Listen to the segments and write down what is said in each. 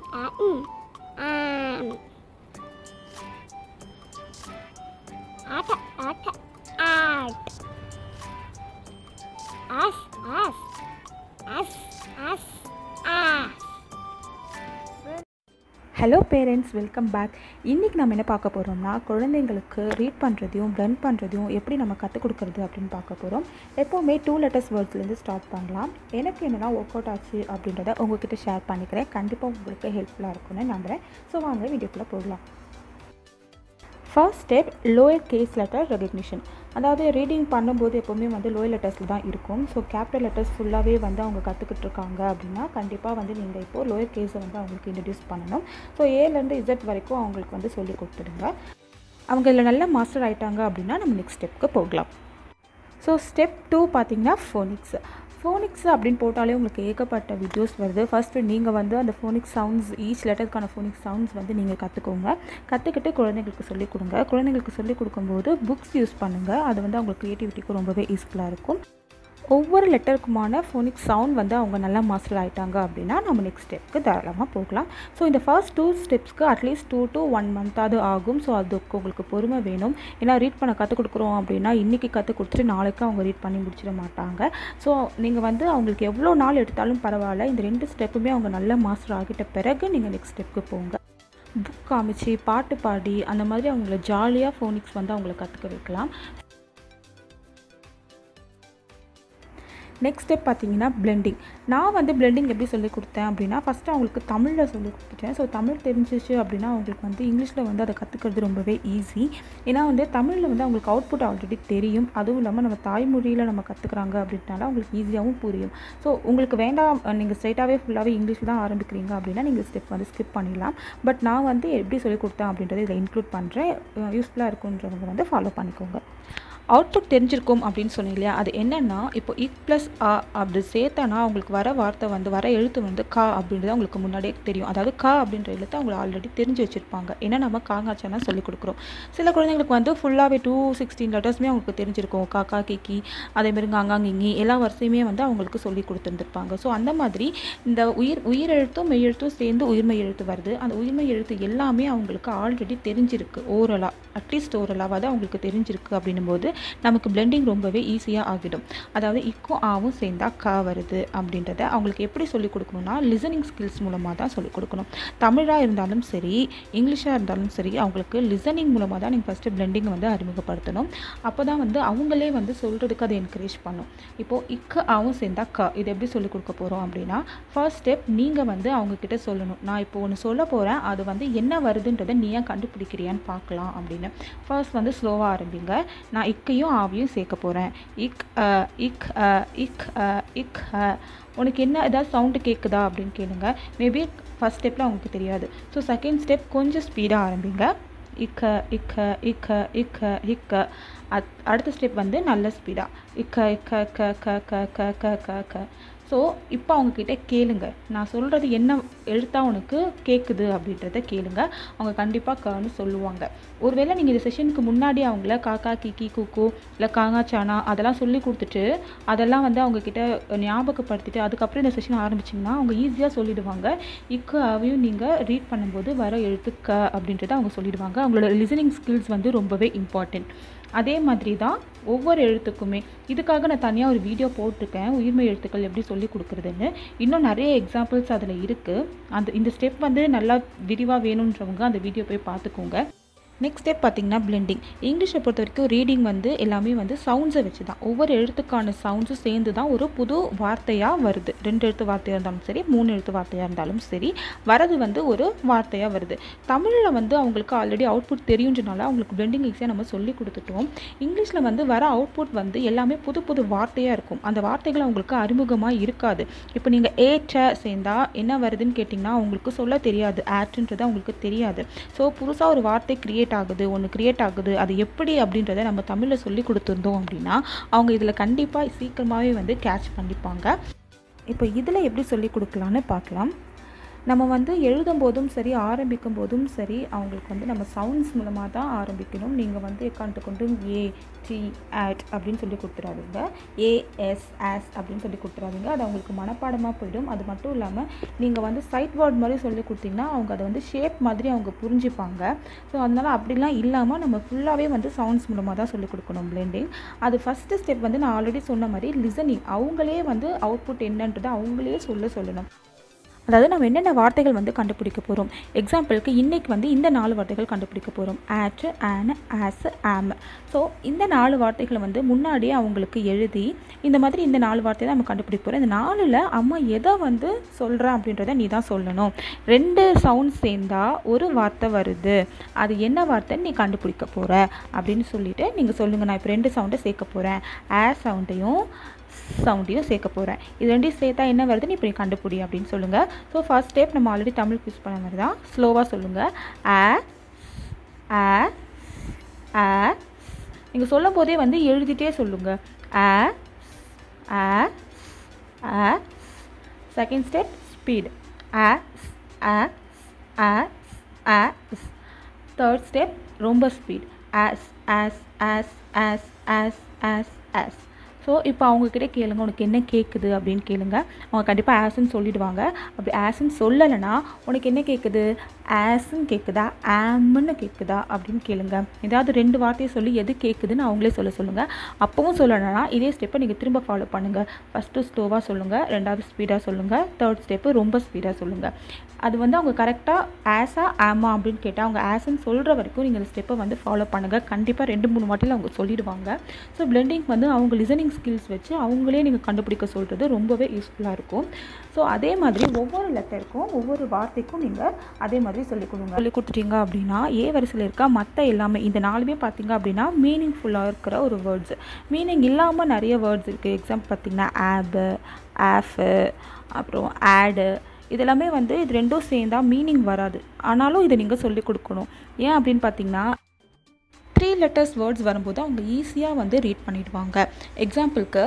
அ ம் ஆம் at at at as as as as as hello parents welcome back இன்றைக்கி நம்ம என்ன பார்க்க போகிறோம்னா குழந்தைங்களுக்கு ரீட் பண்ணுறதையும் பிளண்ட் பண்ணுறதையும் எப்படி நம்ம கற்றுக் கொடுக்குறது அப்படின்னு பார்க்க போகிறோம் எப்போவுமே டூ லெட்டர்ஸ் வேர்ட்ஸ்லேருந்து ஸ்டார்ட் பண்ணலாம் எனக்கு என்னென்னா ஒர்க் அவுட் ஆச்சு அப்படின்றத உங்ககிட்ட ஷேர் பண்ணிக்கிறேன் கண்டிப்பாக உங்களுக்கு ஹெல்ப்ஃபுல்லாக இருக்கும்னு நம்புகிறேன் ஸோ வாங்க வீடியோக்குள்ளே போகலாம் first step lower case letter recognition அதாவது ரீடிங் பண்ணும்போது எப்போவுமே வந்து லோயர் லெட்டர்ஸில் தான் இருக்கும் ஸோ கேபிட்டல் லெட்டர்ஸ் ஃபுல்லாகவே வந்து அவங்க கற்றுக்கிட்டு இருக்காங்க அப்படின்னா கண்டிப்பாக வந்து நீங்கள் இப்போது லோயர் கேஸை வந்து அவங்களுக்கு இன்ட்ரடியூஸ் பண்ணணும் ஸோ ஏலேருந்து இசட் வரைக்கும் அவங்களுக்கு வந்து சொல்லி கொடுத்துடுங்க அவங்க இதில் நல்ல மாஸ்டர் ஆயிட்டாங்க அப்படின்னா நம்ம நெக்ஸ்ட் ஸ்டெப்க்கு போகலாம் ஸோ ஸ்டெப் டூ பார்த்தீங்கன்னா ஃபோனிக்ஸ் ஃபோனிக்ஸ் அப்படின்னு போட்டாலே உங்களுக்கு ஏகப்பட்ட வீடியோஸ் வருது ஃபஸ்ட்டு நீங்கள் வந்து அந்த ஃபோனிக்ஸ் சவுண்ட்ஸ் ஈச் லெட்டருக்கான ஃபோனிக்ஸ் சவுண்ட்ஸ் வந்து நீங்கள் கற்றுக்கோங்க கற்றுக்கிட்டு குழந்தைங்களுக்கு சொல்லிக் கொடுங்க குழந்தைங்களுக்கு சொல்லிக் கொடுக்கும்போது புக்ஸ் யூஸ் பண்ணுங்கள் அது வந்து அவங்க க்ரியேட்டிவிட்டிக்கு ரொம்பவே யூஸ்ஃபுல்லாக இருக்கும் ஒவ்வொரு லெட்டருக்குமான ஃபோனிக் சவுண்ட் வந்து அவங்க நல்லா மாஸ்டர் ஆகிட்டாங்க அப்படின்னா நம்ம நெக்ஸ்ட் ஸ்டெப்க்கு தாராளமாக போகலாம் ஸோ இந்த ஃபர்ஸ்ட் டூ ஸ்டெப்ஸ்க்கு அட்லீஸ்ட் டூ டு ஒன் மந்த்தாவது ஆகும் ஸோ அதுக்கு உங்களுக்கு பொறுமை வேணும் ஏன்னா ரீட் பண்ண கற்றுக் கொடுக்குறோம் அப்படின்னா இன்றைக்கி கற்றுக் கொடுத்துட்டு நாளைக்கு அவங்க ரீட் பண்ணி முடிச்சிட மாட்டாங்க ஸோ நீங்கள் வந்து அவங்களுக்கு எவ்வளோ நாள் எடுத்தாலும் பரவாயில்ல இந்த ரெண்டு ஸ்டெப்புமே அவங்க நல்லா மாஸ்டர் ஆகிட்ட பிறகு நீங்கள் நெக்ஸ்ட் ஸ்டெப்புக்கு போங்க புக் காமிச்சு பாட்டு பாடி அந்த மாதிரி அவங்கள ஜாலியாக ஃபோனிக்ஸ் வந்து அவங்கள கற்றுக்க வைக்கலாம் நெக்ஸ்ட் ஸ்டெப் பார்த்தீங்கன்னா பிளெண்டிங் நான் வந்து பிளெண்டிங் எப்படி சொல்லி கொடுத்தேன் அப்படின்னா ஃபஸ்ட்டு அவங்களுக்கு தமிழில் சொல்லி கொடுத்துட்டேன் ஸோ தமிழ் தெரிஞ்சிச்சு அப்படின்னா அவங்களுக்கு வந்து இங்கிலீஷில் வந்து அதை கற்றுக்கிறது ரொம்பவே ஈஸி ஏன்னா வந்து தமிழில் வந்து அவங்களுக்கு அவுட்புட் ஆல்ரெடி தெரியும் அதுவும் இல்லாமல் நம்ம தாய்மொழியில் நம்ம கற்றுக்குறாங்க அப்படின்றனால அவங்களுக்கு ஈஸியாகவும் புரியும் ஸோ உங்களுக்கு வேண்டாம் நீங்கள் ஸ்ட்ரைட்டாகவே ஃபுல்லாகவே இங்கிலீஷில் தான் ஆரம்பிக்கிறீங்க அப்படின்னா நீங்கள் ஸ்டெப் வந்து ஸ்கிப் பண்ணிடலாம் பட் நான் வந்து எப்படி சொல்லி கொடுத்தேன் அப்படின்றத இதில் இன்க்ளூட் பண்ணுறேன் யூஸ்ஃபுல்லாக இருக்குன்றவங்க வந்து ஃபாலோ பண்ணிக்கோங்க அவுட்புட் தெரிஞ்சிருக்கும் அப்படின்னு சொன்னீங்க இல்லையா அது என்னென்னா இப்போ இக் ப்ளஸ் ஆ அப்படி சேர்த்தானா அவங்களுக்கு வர வார்த்தை வந்து வர எழுத்து வந்து கா அப்படின்றது அவங்களுக்கு முன்னாடியே தெரியும் அதாவது கா அப்படின்ற எழுத்து அவங்க ஆல்ரெடி தெரிஞ்சு வச்சுருப்பாங்க ஏன்னா நம்ம காங்காச்சானா சொல்லி கொடுக்குறோம் சில குழந்தைங்களுக்கு வந்து ஃபுல்லாகவே டூ சிக்ஸ்டீன் லெட்டர்ஸுமே அவங்களுக்கு தெரிஞ்சிருக்கும் காக்கா கிக்கி அதேமாதிரி காங்காங்கிங்கி எல்லா வரிசையுமே வந்து அவங்களுக்கு சொல்லி கொடுத்துருந்துருப்பாங்க ஸோ அந்த மாதிரி இந்த உயிர் உயிரெழுத்தும் மெய்யெழுத்தும் சேர்ந்து உயிர்மை எழுத்து வருது அந்த உயிர்மை எழுத்து எல்லாமே அவங்களுக்கு ஆல்ரெடி தெரிஞ்சிருக்கு ஓரலாக அட்லீஸ்ட் ஓரலாவது அவங்களுக்கு தெரிஞ்சிருக்கு அப்படின்னும் போது நமக்கு பிளெண்டிங் ரொம்பவே ஈஸியாக ஆகிடும் அதாவது இக்கும் ஆவும் சேர்ந்தா கா வருது அப்படின்றத அவங்களுக்கு எப்படி சொல்லிக் கொடுக்கணும்னா லிசனிங் ஸ்கில்ஸ் மூலமாக தான் சொல்லிக் கொடுக்கணும் தமிழாக இருந்தாலும் சரி இங்கிலீஷாக இருந்தாலும் சரி அவங்களுக்கு லிசனிங் மூலமாக தான் நீங்கள் ஃபஸ்ட்டு பிளெண்டிங்கை வந்து அறிமுகப்படுத்தணும் அப்போ தான் வந்து அவங்களே வந்து சொல்கிறதுக்கு அதை என்கரேஜ் பண்ணும் இப்போது இக்கு ஆவும் சேர்ந்தா க இது எப்படி சொல்லிக் கொடுக்க போகிறோம் அப்படின்னா ஃபர்ஸ்ட் ஸ்டெப் நீங்கள் வந்து அவங்கக்கிட்ட சொல்லணும் நான் இப்போ ஒன்று சொல்ல போகிறேன் அது வந்து என்ன வருதுன்றதை நீ ஏன் கண்டுபிடிக்கிறியான்னு பார்க்கலாம் அப்படின்னு ஃபர்ஸ்ட் வந்து ஸ்லோவாக ஆரம்பிங்க நான் இக்கையும் ஆவியும் சேர்க்க போகிறேன் இக் அ இக் அ இக் அ இக் அ உனக்கு என்ன ஏதாவது சவுண்டு கேட்குதா அப்படின்னு கேளுங்க மேபி ஃபஸ்ட் ஸ்டெப்பில் அவங்களுக்கு தெரியாது ஸோ செகண்ட் ஸ்டெப் கொஞ்சம் ஸ்பீடாக ஆரம்பிங்க இக்க இக்க இக்க இக்க இக்க அத் அடுத்த ஸ்டெப் வந்து நல்ல ஸ்பீடாக இக்க இக்க க க க க க க க ஸோ இப்போ அவங்கக்கிட்ட கேளுங்க நான் சொல்கிறது என்ன எழுத்தா உனக்கு கேட்குது அப்படின்றத கேளுங்க அவங்க கண்டிப்பாக கான்னு சொல்லுவாங்க ஒருவேளை நீங்கள் இந்த செஷனுக்கு முன்னாடி அவங்கள காக்கா கிக்கி குக்கு இல்லை காங்கா சானா அதெல்லாம் சொல்லி கொடுத்துட்டு அதெல்லாம் வந்து அவங்கக்கிட்ட ஞாபகப்படுத்திட்டு அதுக்கப்புறம் இந்த செஷன் ஆரம்பிச்சிங்கன்னா அவங்க ஈஸியாக சொல்லிடுவாங்க இக்கு அவையும் நீங்கள் ரீட் பண்ணும்போது வர எழுத்துக்க அப்படின்றத அவங்க சொல்லிடுவாங்க அவங்களோட லிசனிங் ஸ்கில்ஸ் வந்து ரொம்பவே இம்பார்ட்டண்ட் அதே மாதிரி தான் ஒவ்வொரு எழுத்துக்குமே இதுக்காக நான் தனியாக ஒரு வீடியோ போட்டிருக்கேன் உயிர்மை எழுத்துக்கள் எப்படி சொல்லி கொடுக்குறதுன்னு இன்னும் நிறைய எக்ஸாம்பிள்ஸ் அதில் இருக்குது அந்த இந்த ஸ்டெப் வந்து நல்லா விரிவாக வேணுன்றவங்க அந்த வீடியோ போய் பார்த்துக்கோங்க நெக்ஸ்ட் ஸ்டெப் பார்த்தீங்கன்னா பிளெண்டிங் இங்கிலீஷை பொறுத்த வரைக்கும் ரீடிங் வந்து எல்லாமே வந்து சவுண்ட்ஸை வச்சு தான் ஒவ்வொரு எழுத்துக்கான சவுண்ட்ஸும் சேர்ந்து தான் ஒரு புது வார்த்தையாக வருது ரெண்டு எழுத்து வார்த்தையாக இருந்தாலும் சரி மூணு எழுத்து வார்த்தையாக இருந்தாலும் சரி வரது வந்து ஒரு வார்த்தையாக வருது தமிழில் வந்து அவங்களுக்கு ஆல்ரெடி அவுட்புட் தெரியுன்றனால அவங்களுக்கு பிளெண்டிங் ஈஸியாக நம்ம சொல்லி கொடுத்துட்டோம் இங்கிலீஷில் வந்து வர அவுட்புட் வந்து எல்லாமே புது புது வார்த்தையாக இருக்கும் அந்த வார்த்தைகள் அவங்களுக்கு அறிமுகமாக இருக்காது இப்போ நீங்கள் ஏற்ற சேர்ந்தா என்ன வருதுன்னு கேட்டிங்கன்னா அவங்களுக்கு சொல்ல தெரியாது ஆட்ன்றது அவங்களுக்கு தெரியாது ஸோ புதுசாக ஒரு வார்த்தை கிரியேட் ஆகுது ஒன்று கிரியேட் ஆகுது அது எப்படி அப்படின்றத நம்ம தமிழில் சொல்லி கொடுத்துருந்தோம் அப்படின்னா அவங்க இதில் கண்டிப்பாக சீக்கிரமாகவே வந்து கேட்ச் பண்ணிப்பாங்க இப்போ இதில் எப்படி சொல்லி கொடுக்கலான்னு பார்க்கலாம் நம்ம வந்து எழுதும் போதும் சரி ஆரம்பிக்கும் போதும் சரி அவங்களுக்கு வந்து நம்ம சவுண்ட்ஸ் மூலமாக தான் ஆரம்பிக்கணும் நீங்கள் வந்து எக்காண்டு கொண்டு ஏ டி ஆட் அப்படின்னு சொல்லி கொடுத்துறாதீங்க ஏஎஸ் ஆஸ் அப்படின்னு சொல்லி கொடுத்துறாதீங்க அது அவங்களுக்கு மனப்பாடமாக போயிடும் அது மட்டும் இல்லாமல் நீங்கள் வந்து சைட் வேர்ட் மாதிரி சொல்லி கொடுத்தீங்கன்னா அவங்க அதை வந்து ஷேப் மாதிரி அவங்க புரிஞ்சுப்பாங்க ஸோ அதனால் அப்படிலாம் இல்லாமல் நம்ம ஃபுல்லாகவே வந்து சவுண்ட்ஸ் மூலமாக தான் சொல்லிக் கொடுக்கணும் பிளெண்டிங் அது ஃபஸ்ட்டு ஸ்டெப் வந்து நான் ஆல்ரெடி சொன்ன மாதிரி லிசனிங் அவங்களே வந்து அவுட்புட் என்னன்றதை அவங்களே சொல்ல சொல்லணும் அதாவது நம்ம என்னென்ன வார்த்தைகள் வந்து கண்டுபிடிக்க போகிறோம் எக்ஸாம்பிளுக்கு இன்றைக்கி வந்து இந்த நாலு வார்த்தைகள் கண்டுபிடிக்க போகிறோம் at an as am so இந்த நாலு வார்த்தைகளை வந்து முன்னாடியே அவங்களுக்கு எழுதி இந்த மாதிரி இந்த நாலு வார்த்தையை தான் நம்ம கண்டுபிடிக்க போகிறோம் இந்த நாலில் அம்மா எதை வந்து சொல்கிறேன் அப்படின்றத நீ தான் சொல்லணும் ரெண்டு சவுண்ட் சேர்ந்தா ஒரு வார்த்தை வருது அது என்ன வார்த்தைன்னு நீ கண்டுபிடிக்க போகிற அப்படின்னு சொல்லிட்டு நீங்கள் சொல்லுங்கள் நான் இப்போ ரெண்டு சவுண்டை சேர்க்க போகிறேன் ஆ சவுண்டையும் சவுண்டையும் சேர்க்க போகிறேன் இது ரெண்டையும் சேர்த்தா என்ன வருதுன்னு இப்போ நீ கண்டுபிடி அப்படின்னு சொல்லுங்கள் ஸோ ஃபர்ஸ்ட் ஸ்டெப் நம்ம ஆல்ரெடி தமிழ் யூஸ் பண்ண மாதிரி தான் ஸ்லோவாக சொல்லுங்கள் ஆ ஆ ஆ நீங்கள் சொல்லும் போதே வந்து எழுதிட்டே சொல்லுங்கள் ஆ ஆ ஆ செகண்ட் ஸ்டெப் ஸ்பீட் ஆ ஆ ஆ ஆ தேர்ட் ஸ்டெப் ரொம்ப speed as as as as as as as so இப்போ அவங்கக்கிட்ட கேளுங்க உனக்கு என்ன கேட்குது அப்படின்னு கேளுங்க அவங்க கண்டிப்பாக ஆஸ்ன்னு சொல்லிடுவாங்க அப்படி ஆஸ்ன்னு சொல்லலைன்னா உனக்கு என்ன கேட்குது ஆஸ்ன்னு கேட்குதா ஆம்னு கேட்குதா அப்படின்னு கேளுங்க ஏதாவது ரெண்டு வார்த்தையை சொல்லி எது கேட்குதுன்னு அவங்களே சொல்ல சொல்லுங்கள் அப்பவும் சொல்லலைன்னா இதே ஸ்டெப்பை நீங்கள் திரும்ப ஃபாலோ பண்ணுங்கள் ஃபஸ்ட்டு ஸ்லோவாக சொல்லுங்கள் ரெண்டாவது ஸ்பீடாக சொல்லுங்கள் தேர்ட் ஸ்டெப்பு ரொம்ப ஸ்பீடாக சொல்லுங்கள் அது வந்து அவங்க கரெக்டாக ஆஸா ஆமா அப்படின்னு கேட்டால் அவங்க ஆஸ்ன்னு சொல்கிற வரைக்கும் நீங்கள் இந்த ஸ்டெப்பை வந்து ஃபாலோ பண்ணுங்கள் கண்டிப்பாக ரெண்டு மூணு வாட்டியில் அவங்க சொல்லிடுவாங்க ஸோ பிளெண்டிங் வந்து அவங்க லிசனிங் ஸ்கில்ஸ் வச்சு அவங்களே நீங்கள் கண்டுபிடிக்க சொல்கிறது ரொம்பவே யூஸ்ஃபுல்லாக இருக்கும் ஸோ அதே மாதிரி ஒவ்வொரு லெட்டருக்கும் ஒவ்வொரு வார்த்தைக்கும் நீங்கள் அதே மாதிரி சொல்லிக் கொடுங்க சொல்லி கொடுத்துட்டீங்க அப்படின்னா ஏ வரிசையில் இருக்க மற்ற எல்லாமே இந்த நாலுமே பார்த்தீங்க அப்படின்னா மீனிங்ஃபுல்லாக இருக்கிற ஒரு வேர்ட்ஸ் மீனிங் இல்லாமல் நிறைய வேர்ட்ஸ் இருக்குது எக்ஸாம்பிள் பார்த்தீங்கன்னா ஆப்பு ஆஃபு அப்புறம் ஆடு இதெல்லாமே வந்து இது ரெண்டும் சேர்ந்தா மீனிங் வராது ஆனாலும் இதை நீங்கள் சொல்லிக் கொடுக்கணும் ஏன் அப்படின்னு பார்த்தீங்கன்னா த்ரீ லெட்டர்ஸ் வேர்ட்ஸ் வரும்போது அவங்க ஈஸியாக வந்து ரீட் பண்ணிடுவாங்க எக்ஸாம்பிளுக்கு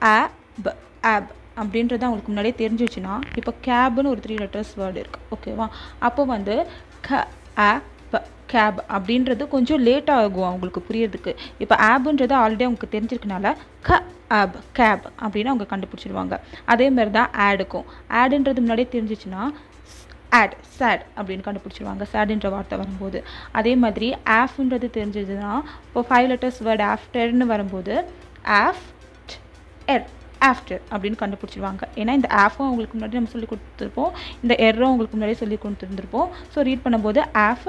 ஆப் ஆப் அப்படின்றது அவங்களுக்கு முன்னாடியே தெரிஞ்சிச்சுன்னா இப்போ கேப்னு ஒரு த்ரீ லெட்டர்ஸ் வேர்டு இருக்குது ஓகேவா அப்போ வந்து க ஆப் கேப் அப்படின்றது கொஞ்சம் லேட் ஆகும் அவங்களுக்கு புரியறதுக்கு இப்போ ஆப்புன்றது ஆல்ரெடி அவங்களுக்கு தெரிஞ்சிருக்கனால க ஆப் கேப் அப்படின்னு அவங்க கண்டுபிடிச்சிடுவாங்க அதே மாதிரி தான் ஆடுக்கும் ஆடுன்றது முன்னாடியே தெரிஞ்சிச்சுன்னா ஆட் சேட் அப்படின்னு கண்டுபிடிச்சிருவாங்க சேடுன்ற வார்த்தை வரும்போது அதே மாதிரி ஆஃப்ன்றது தெரிஞ்சதுன்னா இப்போ ஃபைவ் லெட்டர்ஸ் வேர்டு ஆஃப்டர்னு வரும்போது ஆஃப் எர் ஆஃப்டர் அப்படின்னு கண்டுபிடிச்சிருவாங்க ஏன்னா இந்த ஆஃபும் அவங்களுக்கு முன்னாடி நம்ம சொல்லி கொடுத்துருப்போம் இந்த எர்ரும் அவங்களுக்கு முன்னாடி சொல்லி கொடுத்துருந்துருப்போம் ஸோ ரீட் பண்ணும்போது ஆஃப்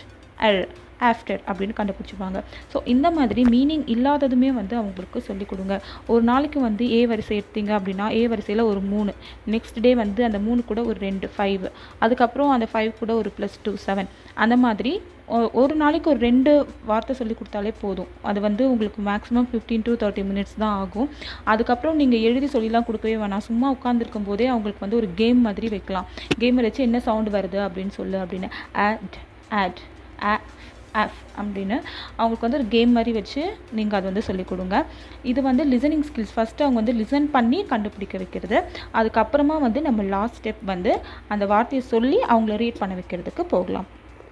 எர் ஆஃப்டர் அப்படின்னு கண்டுபிடிச்சிருவாங்க ஸோ இந்த மாதிரி மீனிங் இல்லாததுமே வந்து அவங்களுக்கு சொல்லிக் கொடுங்க ஒரு நாளைக்கு வந்து ஏ வரிசை எடுத்தீங்க அப்படின்னா ஏ வரிசையில் ஒரு மூணு நெக்ஸ்ட் டே வந்து அந்த மூணு கூட ஒரு ரெண்டு ஃபைவ் அதுக்கப்புறம் அந்த ஃபைவ் கூட ஒரு ப்ளஸ் டூ செவன் அந்த மாதிரி ஒ- ஒரு நாளைக்கு ஒரு ரெண்டு வார்த்தை சொல்லி கொடுத்தாலே போதும் அது வந்து உங்களுக்கு maximum fifteen to thirty minutes தான் ஆகும் அதுக்கப்புறம் நீங்கள் எழுதி சொல்லிலாம் கொடுக்கவே வேணாம் சும்மா உட்காந்துருக்கும் போதே அவங்களுக்கு வந்து ஒரு கேம் மாதிரி வைக்கலாம் கேமை வச்சு என்ன சவுண்ட் வருது அப்படின்னு சொல்லு அப்படின்னு ஆட் ஆட் ஆ ஆஃப் அப்படின்னு அவங்களுக்கு வந்து ஒரு கேம் மாதிரி வச்சு நீங்கள் அது வந்து சொல்லிக் கொடுங்க இது வந்து லிசனிங் ஸ்கில்ஸ் ஃபஸ்ட்டு அவங்க வந்து லிசன் பண்ணி கண்டுபிடிக்க வைக்கிறது அதுக்கப்புறமா வந்து நம்ம லாஸ்ட் ஸ்டெப் வந்து அந்த வார்த்தையை சொல்லி அவங்கள ரீட் பண்ண வைக்கிறதுக்கு போகலாம்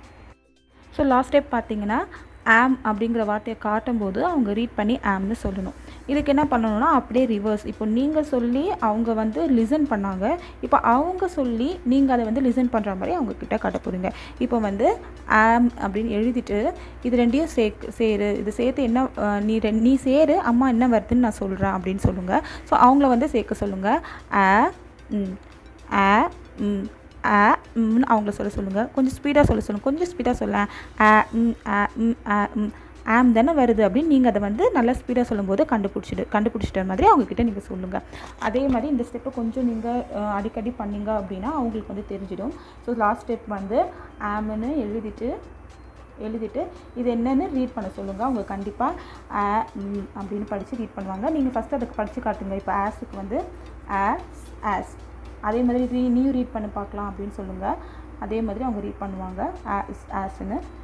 ஸோ லாஸ்ட் ஸ்டெப் பார்த்தீங்கன்னா ஆம் அப்படிங்கிற வார்த்தையை காட்டும்போது அவங்க ரீட் பண்ணி ஆம்னு சொல்லணும் இதுக்கு என்ன பண்ணணும்னா அப்படியே ரிவர்ஸ் இப்போ நீங்கள் சொல்லி அவங்க வந்து லிசன் பண்ணாங்க இப்போ அவங்க சொல்லி நீங்கள் அதை வந்து லிசன் பண்ணுற மாதிரி அவங்க கிட்ட காட்ட போகிறீங்க இப்போ வந்து ஆம் அப்படின்னு எழுதிட்டு இது ரெண்டையும் சே சேரு இது சேர்த்து என்ன அஹ், நீ ரெ நீ சேரு அம்மா என்ன வருதுன்னு நான் சொல்கிறேன் அப்படின்னு சொல்லுங்கள் ஸோ அவங்கள வந்து சேர்க்க சொல்லுங்கள் ஆ ம் ஆ ம் ஆ ம்னு அவங்கள சொல்ல சொல்லுங்கள் கொஞ்சம் ஸ்பீடாக சொல்ல சொல்லுங்கள் கொஞ்சம் ஸ்பீடாக சொல்ல ஆ ம் ஆ ம் ஆ ம் ஆம் தானே வருது அப்படின்னு நீங்கள் அதை வந்து நல்லா ஸ்பீடாக சொல்லும்போது கண்டுபிடிச்சிடு கண்டுபிடிச்சிட்ட மாதிரி அவங்கக்கிட்ட நீங்கள் சொல்லுங்கள் அதே மாதிரி இந்த ஸ்டெப்பை கொஞ்சம் நீங்கள் அடிக்கடி பண்ணீங்க அப்படின்னா அவங்களுக்கு வந்து தெரிஞ்சிடும் ஸோ லாஸ்ட் ஸ்டெப் வந்து ஆம்னு எழுதிட்டு எழுதிட்டு இது என்னன்னு ரீட் பண்ண சொல்லுங்கள் அவங்க கண்டிப்பாக ஆ ம் அப்படின்னு படித்து ரீட் பண்ணுவாங்க நீங்கள் ஃபஸ்ட்டு அதுக்கு படித்து காட்டுங்க இப்போ ஆஸுக்கு வந்து ஆஸ் ஆஸ் அதே மாதிரி நீ நீயும் ரீட் பண்ணி பார்க்கலாம் அப்படின்னு சொல்லுங்கள் அதே மாதிரி அவங்க ரீட் பண்ணுவாங்க ஆஸ் ஆஸ்ன்னு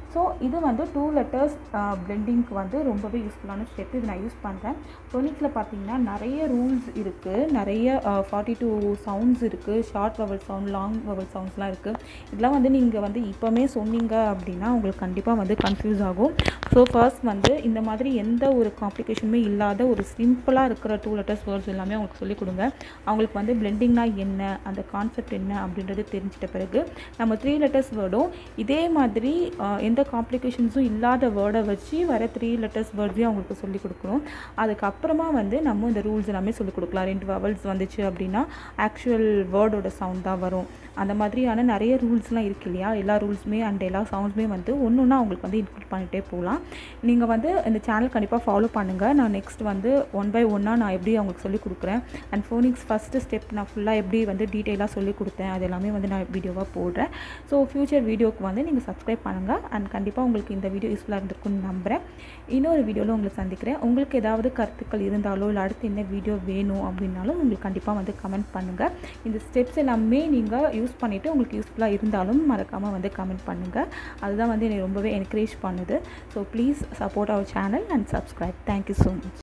ஸோ இது வந்து டூ லெட்டர்ஸ் பிளெண்டிங்க்கு வந்து ரொம்பவே யூஸ்ஃபுல்லான ஸ்டெப் இது நான் யூஸ் பண்ணுறேன் ஃபோனிக்ஸில் பார்த்தீங்கன்னா நிறைய ரூல்ஸ் இருக்குது நிறைய ஃபார்ட்டி டூ சவுண்ட்ஸ் இருக்குது short vowel sound long vowel சவுண்ட்ஸ்லாம் இருக்குது இதெல்லாம் வந்து நீங்கள் வந்து இப்போமே சொன்னீங்க அப்படின்னா உங்களுக்கு கண்டிப்பாக வந்து கன்ஃபியூஸ் ஆகும் ஸோ ஃபர்ஸ்ட் வந்து இந்த மாதிரி எந்த ஒரு காம்ப்ளிகேஷனுமே இல்லாத ஒரு சிம்பிளாக இருக்கிற டூ லெட்டர்ஸ் வேர்ட்ஸ் எல்லாமே அவங்களுக்கு சொல்லிக் கொடுங்க அவங்களுக்கு வந்து பிளெண்டிங்னா என்ன அந்த கான்செப்ட் என்ன அப்படின்றது தெரிஞ்சிட்ட பிறகு நம்ம த்ரீ லெட்டர்ஸ் வேர்டும் இதே மாதிரி ஆஹ், எந்த காம்ப்ளிகேஷன்ஸும் இல்லாத வேர்டை வச்சு வர த்ரீ லெட்டர்ஸ் வேர்ட்ஸையும் அவங்களுக்கு சொல்லிக் கொடுக்கணும் அதுக்கப்புறமா வந்து நம்ம இந்த ரூல்ஸ் எல்லாமே சொல்லிக் கொடுக்கலாம் ரெண்டு வவல்ஸ் வந்துச்சு அப்படின்னா ஆக்சுவல் வேர்டோட சவுண்ட் தான் வரும் அந்த மாதிரியான நிறைய ரூல்ஸ்லாம் இருக்கு இல்லையா எல்லா ரூல்ஸுமே அண்ட் எல்லா சவுண்ட்ஸுமே வந்து ஒன்று ஒன்றா அவங்களுக்கு வந்து இன்க்ளூட் பண்ணிகிட்டே போகலாம் நீங்கள் வந்து இந்த சேனல் கண்டிப்பாக ஃபாலோ பண்ணுங்கள் நான் நெக்ஸ்ட் வந்து ஒன் பை ஒன்னாக நான் எப்படி அவங்களுக்கு சொல்லிக் கொடுக்குறேன் அண்ட் ஃபோனிக்ஸ் ஃபஸ்ட்டு ஸ்டெப் நான் ஃபுல்லாக எப்படி வந்து டீட்டெயிலாக சொல்லிக் கொடுத்தேன் அது எல்லாமே வந்து நான் வீடியோவாக போடுறேன் ஸோ ஃப்யூச்சர் வீடியோக்கு வந்து நீங்கள் சப்ஸ்கிரைப் பண்ணுங்கள் அண்ட் கண்டிப்பாக உங்களுக்கு இந்த வீடியோ யூஸ்ஃபுல்லாக இருந்திருக்கும்னு நம்புகிறேன் இன்னொரு வீடியோவில் உங்களை சந்திக்கிறேன் உங்களுக்கு ஏதாவது கருத்துக்கள் இருந்தாலோ இல்லை அடுத்து என்ன வீடியோ வேணும் அப்படின்னாலும் உங்களுக்கு கண்டிப்பாக வந்து கமெண்ட் பண்ணுங்கள் இந்த ஸ்டெப்ஸ் எல்லாமே நீங்கள் யூஸ் பண்ணிவிட்டு உங்களுக்கு யூஸ்ஃபுல்லாக இருந்தாலும் மறக்காமல் வந்து கமெண்ட் பண்ணுங்கள் அதுதான் வந்து என்னை ரொம்பவே என்கரேஜ் பண்ணுது so please support our channel and subscribe thank you so much